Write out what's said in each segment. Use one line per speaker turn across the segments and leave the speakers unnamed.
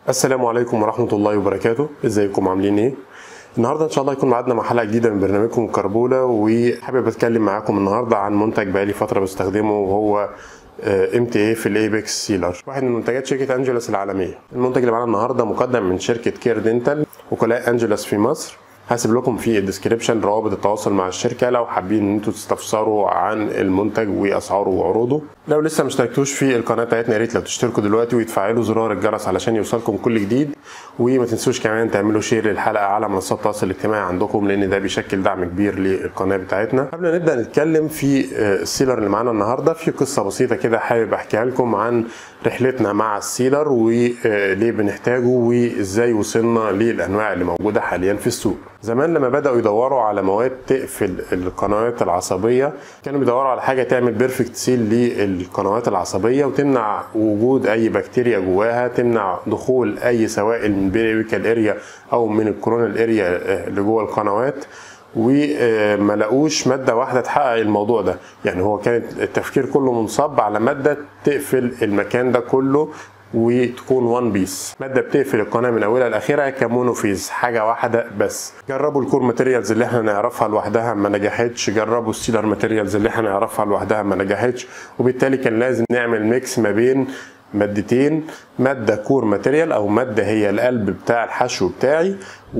السلام عليكم ورحمة الله وبركاته ازيكم عاملين ايه النهارده ان شاء الله يكون معادنا مع حلقه جديده من برنامجكم كربوله وحابب اتكلم معاكم النهارده عن منتج بقالي فتره بستخدمه وهو ام تي اي في الايبكس سيلر واحد من منتجات شركه انجلس العالميه المنتج اللي معانا النهارده مقدم من شركه كير دينتال وكلاء انجلس في مصر هسيب لكم في الديسكريبشن روابط التواصل مع الشركه لو حابين ان انتوا تستفسروا عن المنتج واسعاره وعروضه لو لسه ما اشتركتوش في القناه بتاعتنا يا ريت لو تشتركوا دلوقتي وتفعلوا زرار الجرس علشان يوصلكم كل جديد وما تنسوش كمان تعملوا شير للحلقه على منصات التواصل الاجتماعي عندكم لان ده بيشكل دعم كبير للقناه بتاعتنا قبل ما نبدا نتكلم في السيلر اللي معانا النهارده في قصه بسيطه كده حابب احكيها لكم عن رحلتنا مع السيلر وليه بنحتاجه وازاي وصلنا للانواع اللي موجوده حاليا في السوق زمان لما بداوا يدوروا على مواد تقفل القنوات العصبيه كانوا بيدوروا على حاجه تعمل بيرفكت سيل للقنوات العصبيه وتمنع وجود اي بكتيريا جواها تمنع دخول اي سوائل من بيريويكال اريا او من الكورونال اريا اللي جوه القنوات وما لقوش ماده واحده تحقق الموضوع ده يعني هو كان التفكير كله منصب على ماده تقفل المكان ده كله وتكون وان بيس ماده بتقفل القناه من اولها لاخرها كمونوفيز حاجه واحده بس جربوا الكور ماتيريالز اللي احنا نعرفها لوحدها ما نجحتش جربوا السيلر ماتيريالز اللي احنا نعرفها لوحدها ما نجحتش وبالتالي كان لازم نعمل ميكس ما بين مادتين ماده كور ماتيريال او ماده هي القلب بتاع الحشو بتاعي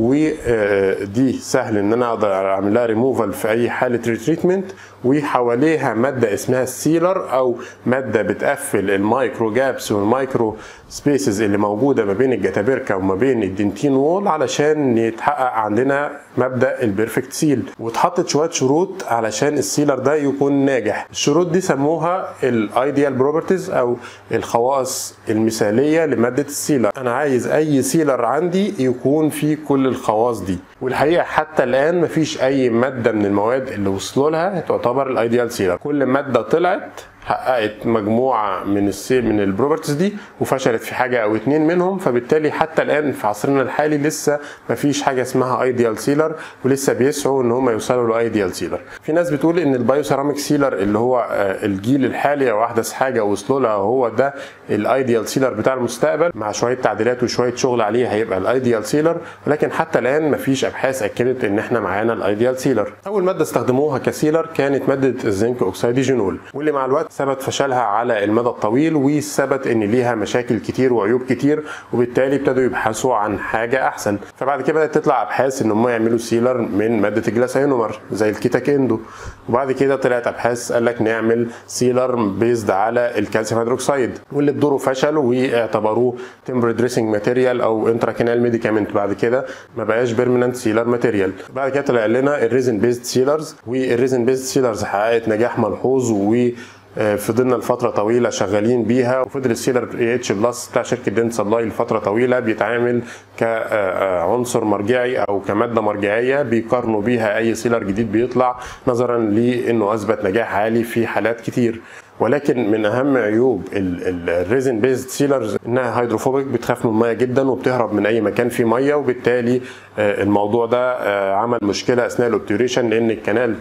ودي سهل ان انا اقدر اعمل لها ريموفال في اي حاله ريتريتمنت وحواليها ماده اسمها السيلر او ماده بتقفل المايكرو جابس والمايكرو سبيسز اللي موجوده ما بين الجتابركه وما بين الدنتين وول علشان يتحقق عندنا مبدا البيرفكت سيل واتحطت شويه شروط علشان السيلر ده يكون ناجح الشروط دي سموها الايديال بروبرتيز او الخواص المثاليه لماده السيلر انا عايز اي سيلر عندي يكون فيه كل الخواص دي والحقيقه حتى الان مفيش اي ماده من المواد اللي وصلوا لها تعتبر الايديال سيلر كل ماده طلعت حققت مجموعه من السي من البروبرتيز دي وفشلت في حاجه او اتنين منهم فبالتالي حتى الان في عصرنا الحالي لسه ما فيش حاجه اسمها ايديال سيلر ولسه بيسعوا ان هم يوصلوا لايديال سيلر في ناس بتقول ان البايو سيراميك سيلر اللي هو الجيل الحالي او احدث حاجه وصلوا لها هو ده الايديال سيلر بتاع المستقبل مع شويه تعديلات وشويه شغل عليه هيبقى الايديال سيلر ولكن حتى الان ما فيش ابحاث اكدت ان احنا معانا الايديال سيلر اول ماده استخدموها كسيلر كانت ماده الزنك اوكسيد جينول واللي مع الوقت ثبت فشلها على المدى الطويل وثبت ان ليها مشاكل كتير وعيوب كتير وبالتالي ابتدوا يبحثوا عن حاجه احسن فبعد كده بدات تطلع ابحاث ان هم يعملوا سيلر من ماده الجلاسينومر زي الكيتاكيندو وبعد كده طلعت ابحاث قال لك نعمل سيلر بيزد على الكالسيوم هيدروكسيد واللي بدوره فشل واعتبروه تمبر دريسنج ماتيريال او انتراكينال ميديكامنت بعد كده ما بقاش بيرمننت سيلر ماتيريال بعد كده طلع لنا الريزن بيزد سيلرز والريزن بيزد سيلرز حققت نجاح ملحوظ و فضلنا لفترة طويلة شغالين بيها وفضل السيلر اي اتش بلس بتاع شركة دنت سبلاي لفترة طويلة بيتعامل كعنصر مرجعي او كمادة مرجعية بيقارنوا بيها اي سيلر جديد بيطلع نظرا لانه اثبت نجاح عالي في حالات كتير ولكن من اهم عيوب الريزن بيزد سيلرز انها هيدروفوبيك بتخاف من الميه جدا وبتهرب من اي مكان فيه ميه وبالتالي الموضوع ده عمل مشكله اثناء الاوبتوريشن لان الكنال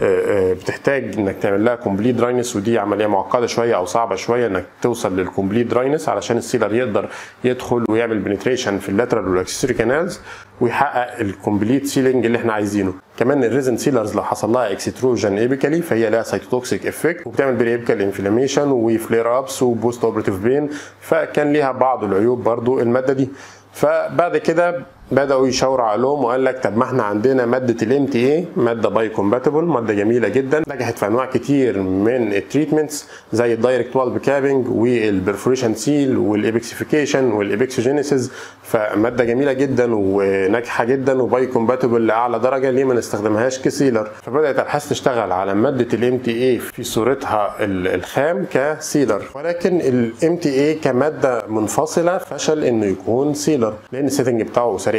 بتحتاج انك تعمل لها كومبليت دراينس ودي عمليه معقده شويه او صعبه شويه انك توصل للكومبليت دراينس علشان السيلر يقدر يدخل ويعمل بنتريشن في اللاترال والاكسسوري كانالز ويحقق الكومبليت سيلينج اللي احنا عايزينه كمان الريزن سيلرز لو حصل لها اكستروجن ايبيكالي فهي لها سيتوتوكسيك افكت وبتعمل بريبيكال انفلاميشن وفلير ابس وبوست اوبريتيف بين فكان ليها بعض العيوب برضو الماده دي فبعد كده بداوا يشاوروا عقلهم وقال لك طب ما احنا عندنا ماده الام تي اي ماده باي كومباتبل ماده جميله جدا نجحت في انواع كتير من التريتمنتس زي الدايركت والب كابنج والبرفوريشن سيل والايبكسيفيكيشن والايبكسوجينيسيس فماده جميله جدا وناجحه جدا وباي كومباتبل لاعلى درجه ليه ما نستخدمهاش كسيلر فبدات الابحاث تشتغل على ماده الام تي اي في صورتها الخام كسيلر ولكن الام تي اي كماده منفصله فشل انه يكون سيلر لان السيتنج بتاعه سريع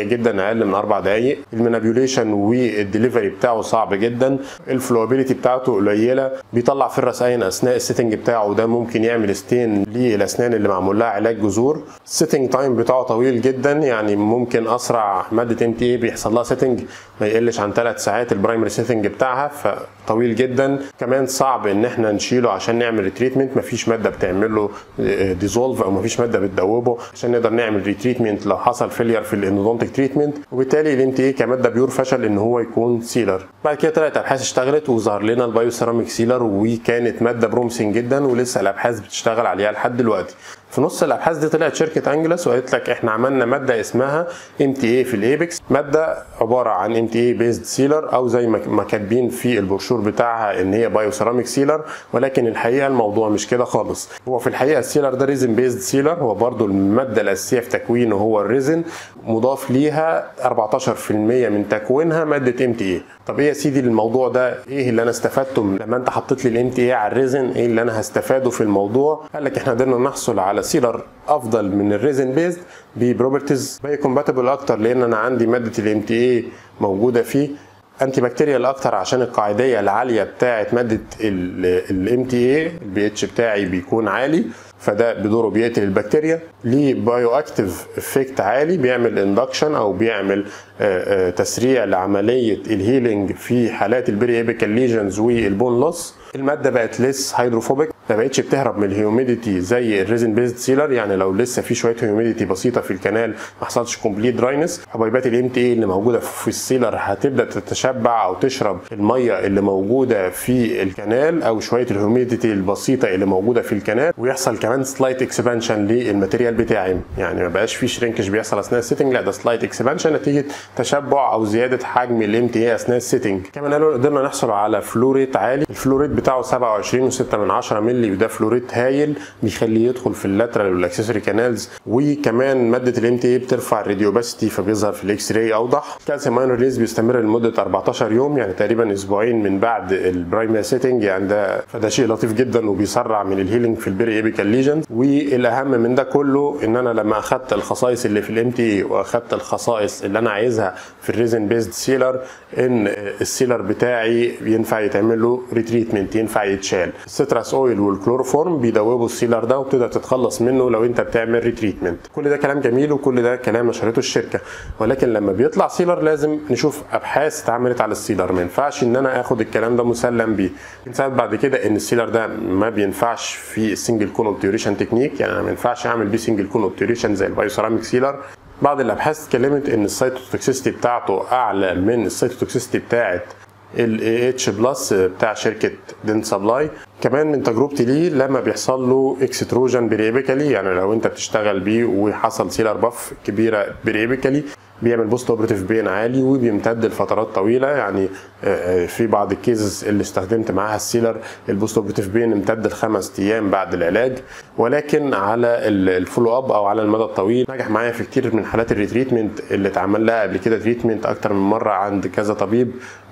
بطيء جدا اقل من اربع دقائق المانيبيوليشن والدليفري بتاعه صعب جدا الفلوابيلتي بتاعته قليله بيطلع في الرسائن اثناء السيتنج بتاعه وده ممكن يعمل ستين للاسنان اللي معمول لها علاج جذور السيتنج تايم بتاعه طويل جدا يعني ممكن اسرع ماده ام تي اي بيحصل لها سيتنج ما يقلش عن ثلاث ساعات البرايمري سيتنج بتاعها فطويل جدا كمان صعب ان احنا نشيله عشان نعمل ريتريتمنت مفيش ماده بتعمل له ديزولف او مفيش ماده بتدوبه عشان نقدر نعمل ريتريتمنت لو حصل فيلير في الاندودونتيك تريتمنت وبالتالي الام تي اي كماده بيور فشل ان هو يكون سيلر بعد كده طلعت ابحاث اشتغلت وظهر لنا البايو سيراميك سيلر وكانت ماده برومسنج جدا ولسه الابحاث بتشتغل عليها لحد دلوقتي في نص الابحاث دي طلعت شركه انجلس وقالت لك احنا عملنا ماده اسمها ام تي اي في الايبكس ماده عباره عن ام تي اي بيزد سيلر او زي ما كاتبين في البروشور بتاعها ان هي بايو سيراميك سيلر ولكن الحقيقه الموضوع مش كده خالص هو في الحقيقه السيلر ده ريزن بيزد سيلر هو برضو الماده الاساسيه في تكوينه هو الريزن مضاف ليها 14% من تكوينها ماده ام تي اي طب ايه يا سيدي الموضوع ده ايه اللي انا استفدته من لما انت حطيت لي الام تي اي على الريزن ايه اللي انا هستفاده في الموضوع قال لك احنا قدرنا نحصل على سيلر افضل من الريزن بيزد ببروبرتيز باي كومباتبل اكتر لان انا عندي ماده الام تي اي موجوده فيه انتي بكتيريال اكتر عشان القاعديه العاليه بتاعه ماده الام تي اي البي اتش بتاعي بيكون عالي فده بدوره بيقتل البكتيريا ليه بايو اكتيف افكت عالي بيعمل اندكشن او بيعمل تسريع لعمليه الهيلينج في حالات البري ايبيكال ليجنز والبون لوس الماده بقت ليس هيدروفوبيك ما بقتش بتهرب من الهيوميديتي زي الريزن بيزد سيلر يعني لو لسه في شويه هيوميديتي بسيطه في الكنال ما حصلش كومبليت دراينس حبيبات الام تي اي اللي موجوده في السيلر هتبدا تتشبع او تشرب الميه اللي موجوده في الكنال او شويه الهيوميديتي البسيطه اللي موجوده في الكنال ويحصل كمان سلايت اكسبانشن للماتيريال بتاعي يعني ما بقاش في شرينكش بيحصل اثناء السيتنج لا ده سلايت اكسبانشن نتيجه تشبع او زياده حجم الام تي اي اثناء السيتنج كمان قالوا قدرنا نحصل على فلوريت عالي الفلوريت بتاعه 27.6 من 10 مللي وده فلوريت هايل بيخليه يدخل في اللاترال والاكسسوري كانالز وكمان ماده الام تي اي بترفع الراديوباسيتي فبيظهر في الاكس راي اوضح كالسيوم ايون ريليز بيستمر لمده 14 يوم يعني تقريبا اسبوعين من بعد البرايمري سيتنج يعني ده فده شيء لطيف جدا وبيسرع من الهيلينج في البيري ايبيكال ليجن والاهم من ده كله ان انا لما اخدت الخصائص اللي في الام تي اي واخدت الخصائص اللي انا عايزها في الريزن بيزد سيلر ان السيلر بتاعي ينفع يتعمل له ريتريتمنت ينفع يتشال السيتراس اويل والكلوروفورم بيدوبوا السيلر ده وبتقدر تتخلص منه لو انت بتعمل ريتريتمنت كل ده كلام جميل وكل ده كلام نشرته الشركه ولكن لما بيطلع سيلر لازم نشوف ابحاث اتعملت على السيلر ما ينفعش ان انا اخد الكلام ده مسلم بيه بنسبب بعد كده ان السيلر ده ما بينفعش في السنجل كون اوبتيوريشن تكنيك يعني انا ما ينفعش اعمل بيه سنجل كون اوبتيوريشن زي البايوسيراميك سيلر بعض الابحاث اتكلمت ان السايتوتوكسيستي بتاعته اعلى من السايتوتوكسيستي بتاعت الاي اتش بلس بتاع شركه دين سبلاي كمان من تجربتي ليه لما بيحصل له اكستروجن بريبيكالي يعني لو انت بتشتغل بيه وحصل سيلر باف كبيره بريبيكالي بيعمل بوست اوبريتيف بين عالي وبيمتد لفترات طويله يعني في بعض الكيسز اللي استخدمت معاها السيلر البوست اوبريتيف بين امتد لخمس ايام بعد العلاج ولكن على الفولو اب او على المدى الطويل نجح معايا في كتير من حالات الريتريتمنت اللي اتعمل لها قبل كده تريتمنت اكتر من مره عند كذا طبيب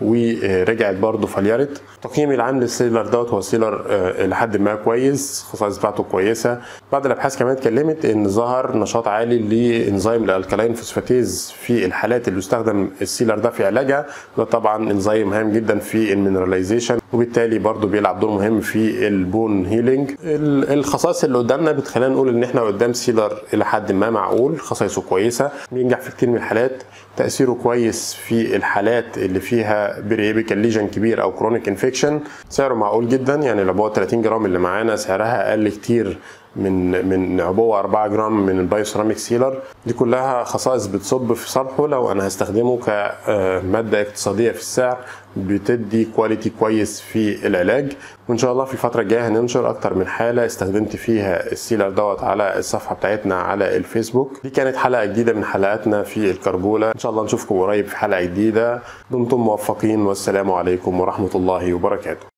ورجعت برضه فليرت تقييمي العام للسيلر دوت هو سيلر لحد ما كويس الخصائص بتاعته كويسه بعض الابحاث كمان اتكلمت ان ظهر نشاط عالي لانزيم الالكالاين فوسفاتيز في الحالات اللي استخدم السيلر ده في علاجها ده طبعا انزيم هام جدا في المينراليزيشن وبالتالي برضه بيلعب دور مهم في البون هيلينج الخصائص اللي قدامنا بتخلينا نقول ان احنا قدام سيلر الى حد ما معقول خصائصه كويسه بينجح في كتير من الحالات تاثيره كويس في الحالات اللي فيها بريبيكال ليجن كبير او كرونيك انفكشن سعره معقول جدا يعني العبوه 30 جرام اللي معانا سعرها اقل كتير من من عبوه 4 جرام من البايوسيراميك سيلر دي كلها خصائص بتصب في صالحه لو انا هستخدمه كماده اقتصاديه في السعر بتدي كواليتي كويس في العلاج وان شاء الله في الفتره الجايه هننشر اكتر من حاله استخدمت فيها السيلر دوت على الصفحه بتاعتنا على الفيسبوك دي كانت حلقه جديده من حلقاتنا في الكربوله ان شاء الله نشوفكم قريب في حلقه جديده دمتم موفقين والسلام عليكم ورحمه الله وبركاته